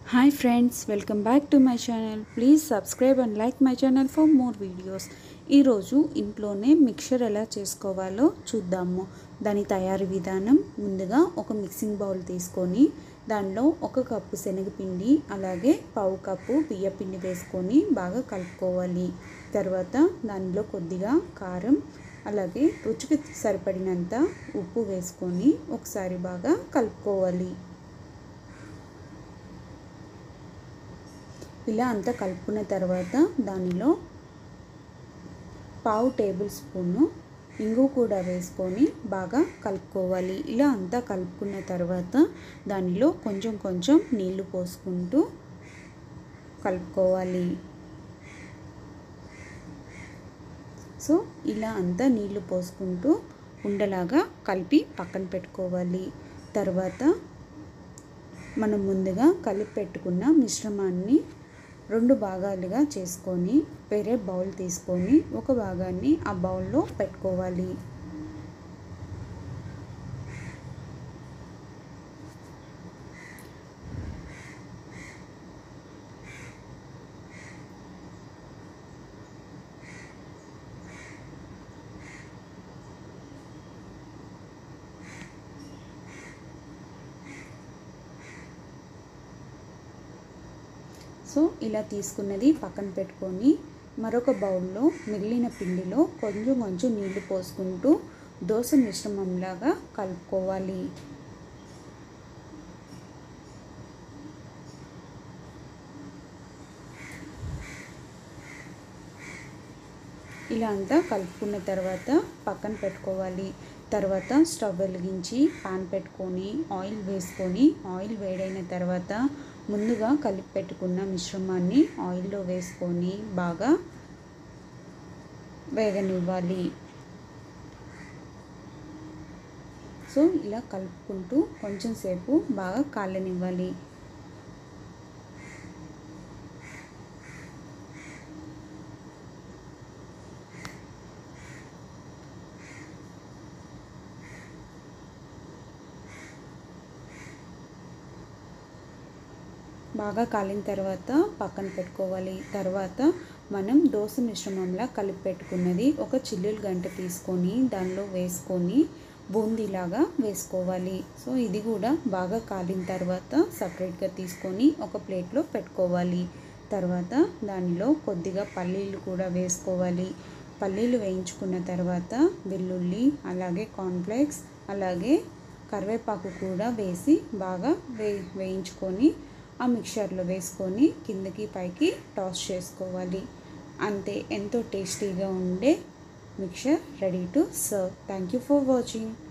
hi friends welcome back to my channel please subscribe and like my channel for more videos ఈరోజు ఇంట్లోనే mixture ఎలా చేసుకోవాలో చూద్దాము దాని తయారీ విధానం ముందుగా ఒక మిక్సింగ్ బౌల్ తీసుకొని దానిలో ఒక కప్పు శనగపిండి అలాగే పావు కప్పు బియ్యపిండి వేసుకొని బాగా కలుపుకోవాలి తర్వాత దానిలో కొద్దిగా కారం అలాగే రుచికి సరిపడినంత ఉప్పు వేసుకొని ఒకసారి బాగా కలుపుకోవాలి ఇలా అంతా కలుపుకున్న తర్వాత దానిలో పావు టేబుల్ స్పూను ఇంగు కూడా వేసుకొని బాగా కలుపుకోవాలి ఇలా అంతా కలుపుకున్న తర్వాత దానిలో కొంచెం కొంచెం నీళ్లు పోసుకుంటూ కలుపుకోవాలి సో ఇలా అంతా నీళ్లు పోసుకుంటూ ఉండలాగా కలిపి పక్కన పెట్టుకోవాలి తర్వాత మనం ముందుగా కలిపి పెట్టుకున్న మిశ్రమాన్ని రెండు భాగాలుగా చేసుకొని వేరే బౌల్ తీసుకొని ఒక భాగాన్ని ఆ బౌల్లో పెట్టుకోవాలి సో ఇలా తీసుకున్నది పక్కన పెట్టుకొని మరొక బౌల్లో మిగిలిన పిండిలో కొంచెం కొంచెం నీళ్లు పోసుకుంటూ దోశ మిశ్రమంలాగా కలుపుకోవాలి ఇలా అంతా కలుపుకున్న తర్వాత పక్కన పెట్టుకోవాలి తర్వాత స్టవ్ వెలిగించి పాన్ పెట్టుకొని ఆయిల్ వేసుకొని ఆయిల్ వేడైన తర్వాత ముందుగా కలిపి పెట్టుకున్న మిశ్రమాన్ని ఆయిల్లో వేసుకొని బాగా వేగనివ్వాలి సో ఇలా కలుపుకుంటూ కొంచెం సేపు బాగా కాలనివ్వాలి బాగా కాలిన తర్వాత పక్కన పెట్టుకోవాలి తర్వాత మనం దోశ మిశ్రమంలా కలిపి పెట్టుకున్నది ఒక చిల్లులు గంట తీసుకొని దానిలో వేసుకొని బూందీలాగా వేసుకోవాలి సో ఇది కూడా బాగా కాలిన తర్వాత సపరేట్గా తీసుకొని ఒక ప్లేట్లో పెట్టుకోవాలి తర్వాత దానిలో కొద్దిగా పల్లీలు కూడా వేసుకోవాలి పల్లీలు వేయించుకున్న తర్వాత వెల్లుల్లి అలాగే కార్న్ఫ్లేక్స్ అలాగే కరివేపాకు కూడా వేసి బాగా వే వేయించుకొని ఆ మిక్చర్లో వేసుకొని కిందకి పైకి టాస్ చేసుకోవాలి అంతే ఎంతో టేస్టీగా ఉండే mixture ready to serve thank you for watching